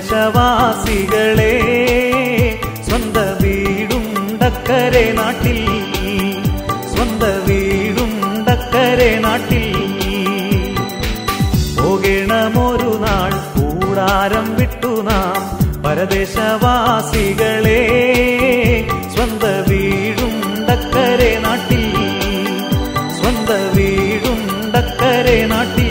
പരദേശവാസികളെ സ്വന്ത വീടുണ്ടക്കരെ നാട്ടിൽ സ്വന്ത വീടുണ്ടക്കരെ നാട്ടിൽ പോകണമൊരു നാൾ കൂടാരം വിട്ടു നാം പരദേശവാസികളെ സ്വന്ത വീടുണ്ടക്കരെ നാട്ടിൽ സ്വന്ത വീടുണ്ടക്കരെ നാട്ടിൽ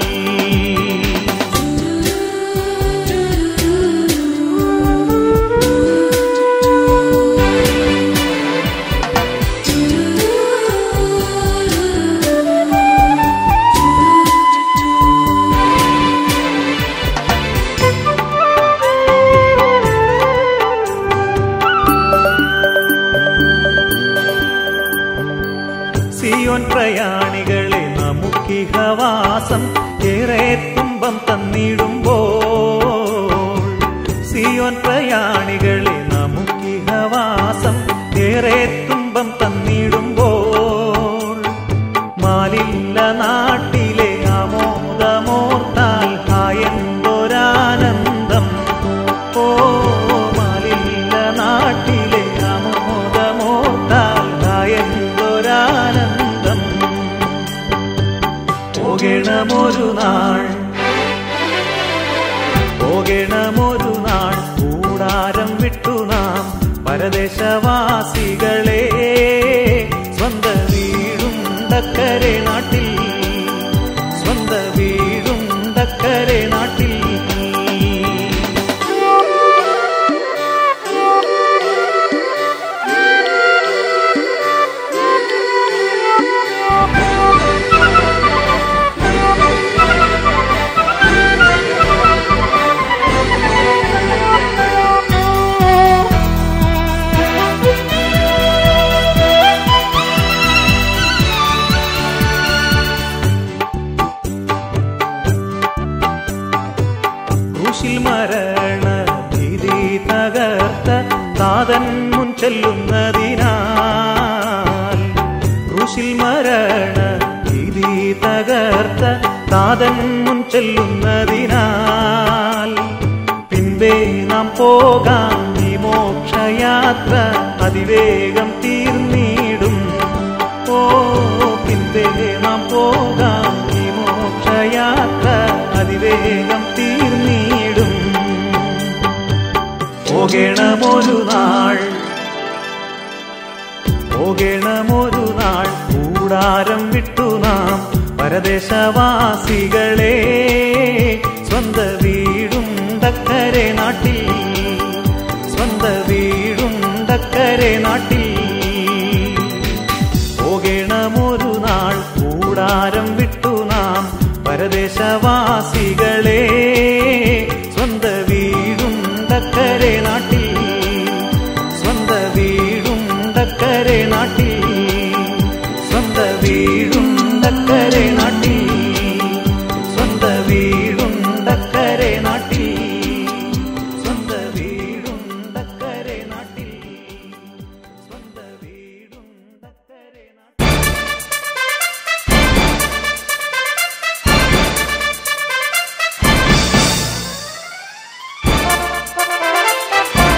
സിയോൻ പ്രയാണികളെ നമുക്കിഹവാസം ഏറെ തുമ്പം തന്നിടുമ്പോൾ സിയോൻ പ്രയാണികളെ നമുക്കിഹവാസം ഏറെ തുമ്പം തന്നിടുമ്പോൾ മാലില്ല നാട്ടിലെ ആമോദമോർത്താൽ ഹായെന്തൊരാനന്ദം ഓ മാലില്ല നാട്ടിലെ ആമോദമോർത്താൽ ഹായെന്തൊരാനന്ദം പോകണമൊരു നാൾ പോകണമൊരു നാൾ കൂടാരം വിട്ടു നാം പരദേശവാസികളെ സ്വന്ത വീടുണ്ടക്കരെ നാട്ടിൽ സ്വന്ത വീടുണ്ടക്കരെ നാട്ടിൽ ക്രൂശിൽ മരണ ഭീതി തകർത്ത താതൻ മുൻ ചെല്ലുന്നതിനാൽ ക്രൂശിൽ മരണ ഭീതി തകർത്ത താതൻ മുൻ ചെല്ലുന്നതിനാൽ പിൻപേ നാം പോകാം ഈ മോക്ഷയാത്ര അതിവേഗം തീർന്നിടും ഓ പിൻപേ നാം പോകാം ഈ മോക്ഷയാത്ര അതിവേഗം തീർന്നിടും പോകണമൊരു നാൾ പോകണമൊരു നാൾ കൂടാരം വിട്ടു നാം പരദേശവാസികളെ സ്വന്ത വീടുണ്ടക്കരെ നാട്ടിൽ സ്വന്ത വീടുണ്ടക്കരെ നാട്ടിൽ പോകണമൊരു നാൾ കൂടാരം വിട്ടു നാം പരദേശവാസികളെ സ്വന്ത വീടുണ്ടക്കരെ നാട്ടിൽ സ്വന്ത വീടുണ്ടക്കരെ നാട്ടിൽ സ്വന്ത വീടുണ്ടക്കരെ നാട്ടിൽ സ്വന്ത വീടുണ്ടക്കരെ നാട്ടിൽ സ്വന്ത വീടുണ്ടക്കരെ നാട്ടിൽ സ്വന്ത വീടുണ്ടക്കരെ നാട്ടിൽ Thank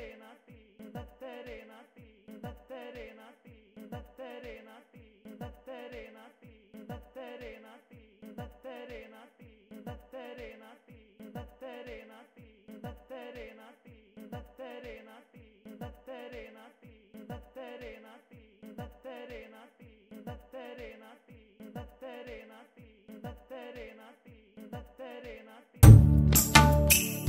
ദക്കരെ നാട്ടിൽ ദക്കരെ നാട്ടിൽ ദക്കരെ നാട്ടിൽ ദക്കരെ നാട്ടിൽ ദക്കരെ നാട്ടിൽ ദക്കരെ നാട്ടിൽ ദക്കരെ നാട്ടിൽ ദക്കരെ നാട്ടിൽ ദക്കരെ നാട്ടിൽ ദക്കരെ നാട്ടിൽ ദക്കരെ നാട്ടിൽ ദക്കരെ നാട്ടിൽ ദക്കരെ നാട്ടിൽ ദക്കരെ നാട്ടിൽ ദക്കരെ നാട്ടിൽ ദക്കരെ നാട്ടിൽ ദക്കരെ നാട്ടിൽ ദക്കരെ നാട്ടിൽ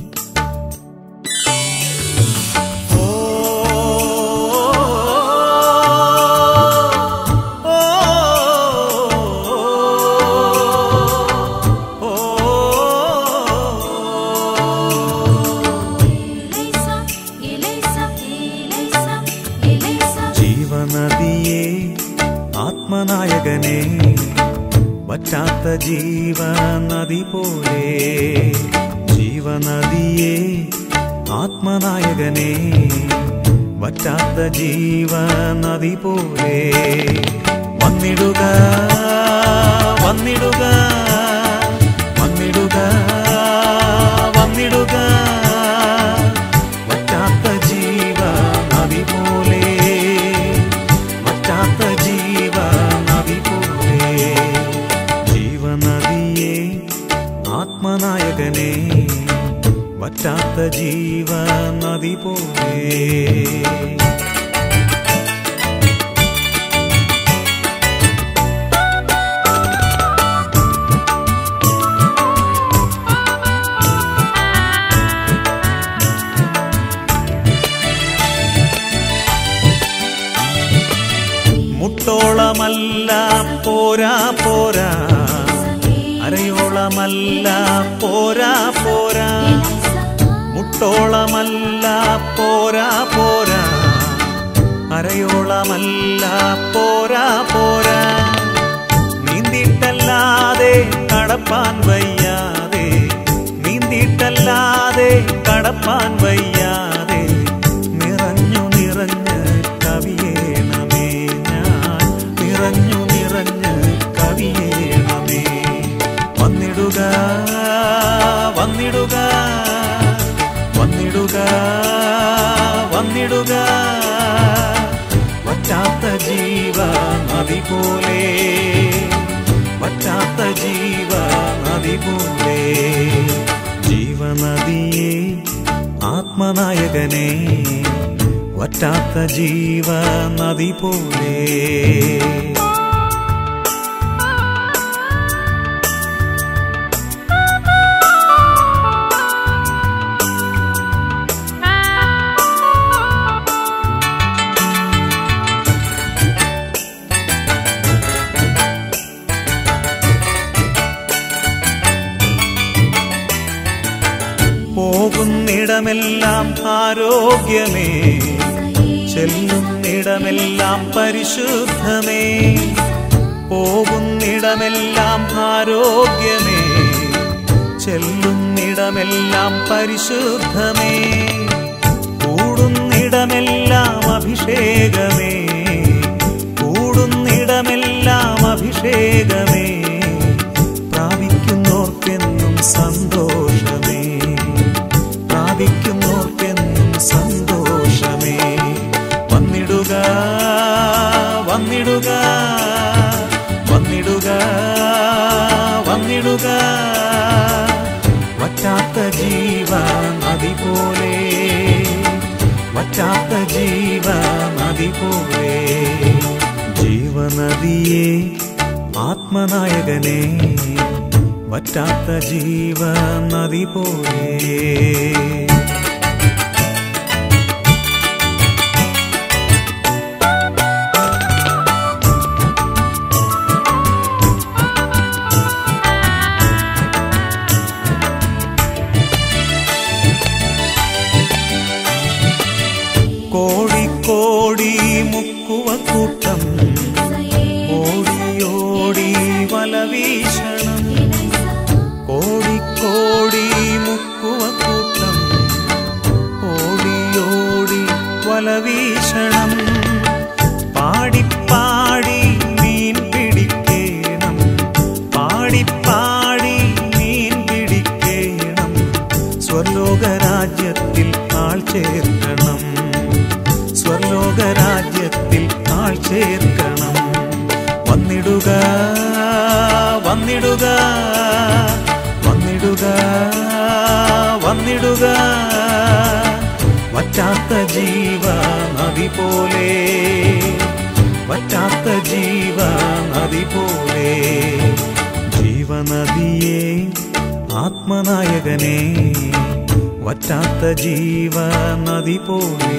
ജീവനദിയെ ആത്മനായകനെ വറ്റാത്ത ജീവനദി പോലെ ജീവനദിയെ ആത്മനായകനെ വറ്റാത്ത ജീവനദി പോലെ വന്നിടുക വന്നിടുക വന്നിടുക വന്നിടുക വറ്റാത്ത ജീവ നദി പോലെ വറ്റാത്ത ജീവ നദി പോലെ ജീവനദിയെ ആത്മനായകനെ വറ്റാത്ത ജീവ നദി പോലെ മുട്ടോളമല്ല പോരാ പോരാ അരയോളമല്ല പോരാ പോരാ മുട്ടോളമല്ല പോരാ പോരാ അരയോളമല്ല പോരാ പോരാ നീന്തിട്ടല്ലാതെ കടപ്പാൻ വയ്യാതെ നീന്തിട്ടല്ലാതെ കടപ്പാൻ വയ്യാതെ നിറഞ്ഞു നിറഞ്ഞ് കവിയേണമേ ഞാൻ നിറഞ്ഞു നിറഞ്ഞ് കവിയേണമേ വന്നിടുക വന്നിടുക വന്നിടുക വന്നിടുക വറ്റാത്ത ജീവ നദി പോലെ വറ്റാത്ത ജീവ നദി പോലെ ജീവനദിയെ ആത്മനായകനെ വറ്റാത്ത ജീവ നദി പോലെ പോകുന്നിടമെല്ലാം ആരോഗ്യമേ ചെല്ലുന്നിടമെല്ലാം പരിശുദ്ധമേ പോകുന്നിടമെല്ലാം ആരോഗ്യമേ ചെല്ലുന്നിടമെല്ലാം പരിശുദ്ധമേ കൂടുന്നിടമെല്ലാം അഭിഷേകമേ കൂടുന്നിടമെല്ലാം അഭിഷേകമേ പ്രാപിക്കുന്നോർക്കെന്നും സന്തോഷമേ പ്രാപിക്കുന്നോർക്കെന്നും സന്തോഷമേ വന്നിടുക വന്നിടുക വന്നിടുക വന്നിടുക വറ്റാത്ത ജീവ നദി പോലെ വറ്റാത്ത ജീവ നദി പോലെ ജീവനദിയെ ആത്മനായകനെ വറ്റാത്ത ജീവ നദി പോലെ കോടിക്കോടി മുക്കുവക്കൂട്ടം ഓടിയോടി വല വീശണം കോടിക്കോടി മുക്കുവക്കൂട്ടം ഓടിയോടി വല വീശണം പാടിപ്പാടി മീൻ പിടിക്കേണം പാടിപ്പാടി മീൻ പിടിക്കേണം സ്വർലോകരാജ്യത്തിൽ ആൾ ചേർക്കണം വന്നിടുക വന്നിടുക വന്നിടുക വന്നിടുക വറ്റാത്ത ജീവ നദി പോലെ വറ്റാത്ത ജീവ നദി പോലെ ജീവനദിയെ ആത്മനായകനെ വറ്റാത്ത ജീവ നദി പോലെ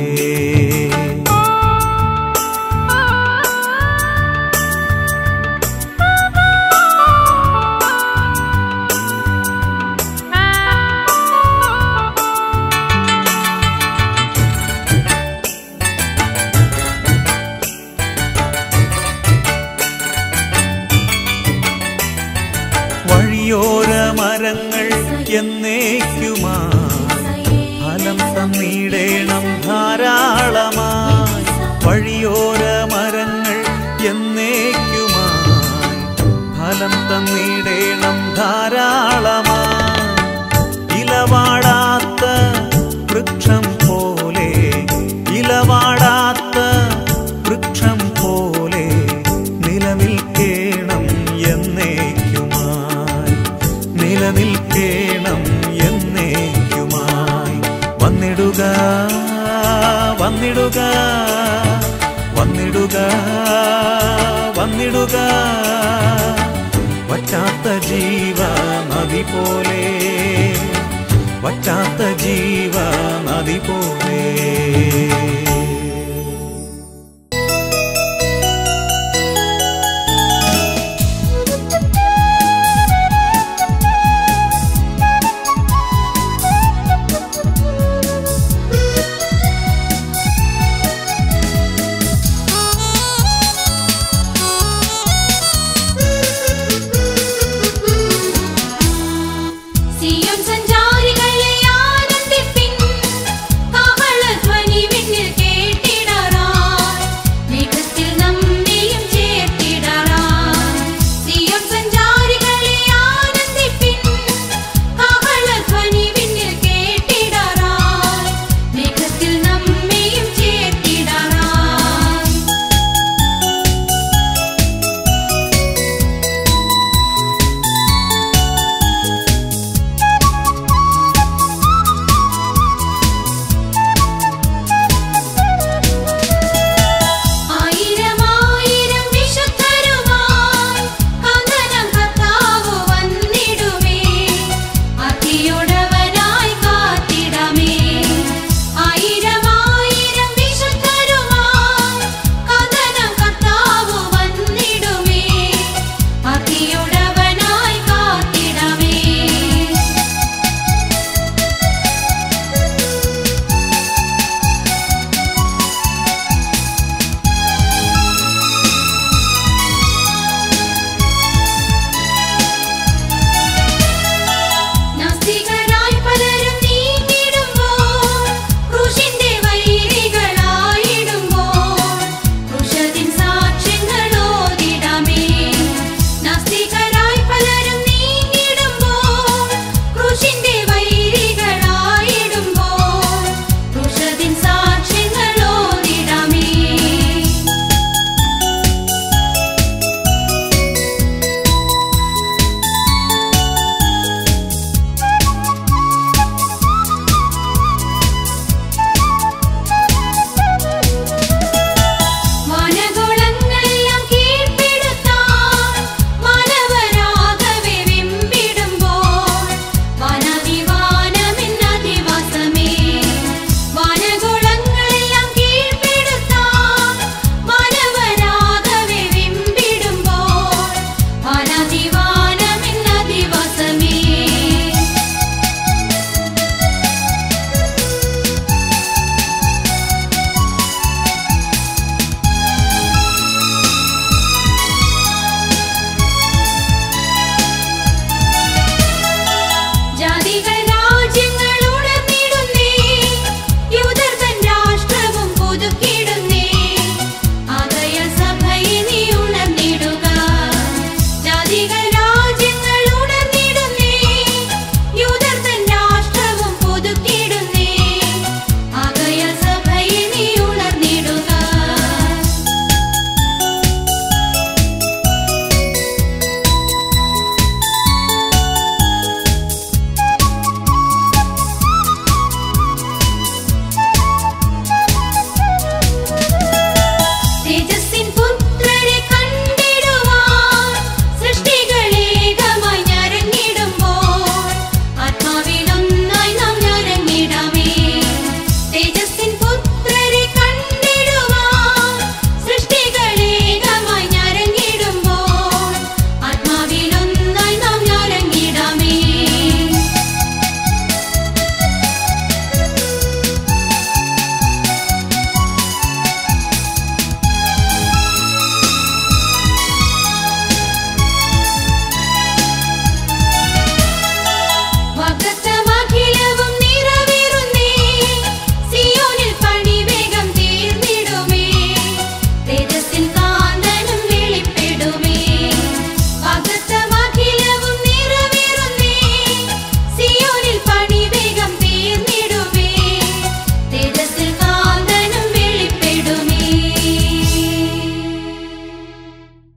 വഴിയോര മരങ്ങൾ എന്നേക്കുമാ ഫലം തന്നിടേണം ധാരാളമായി വഴിയോര മരങ്ങൾ എന്നേക്കുമായി ഫലം തന്നിടേണം ധാരാളമായി ഇലവാടാത്ത വൃക്ഷം പോലെ ഇലവാടാത്ത വൃക്ഷം പോലെ നിലനിൽക്കേണം എന്നേക്കുമായി നിലനിൽക്കേണം എന്നേക്കുമായി വന്നിടുക വന്നിടുക വന്നിടുക വന്നിടുക വറ്റാത്ത ജീവ നദി പോലെ വറ്റാത്ത ജീവ നദി പോലെ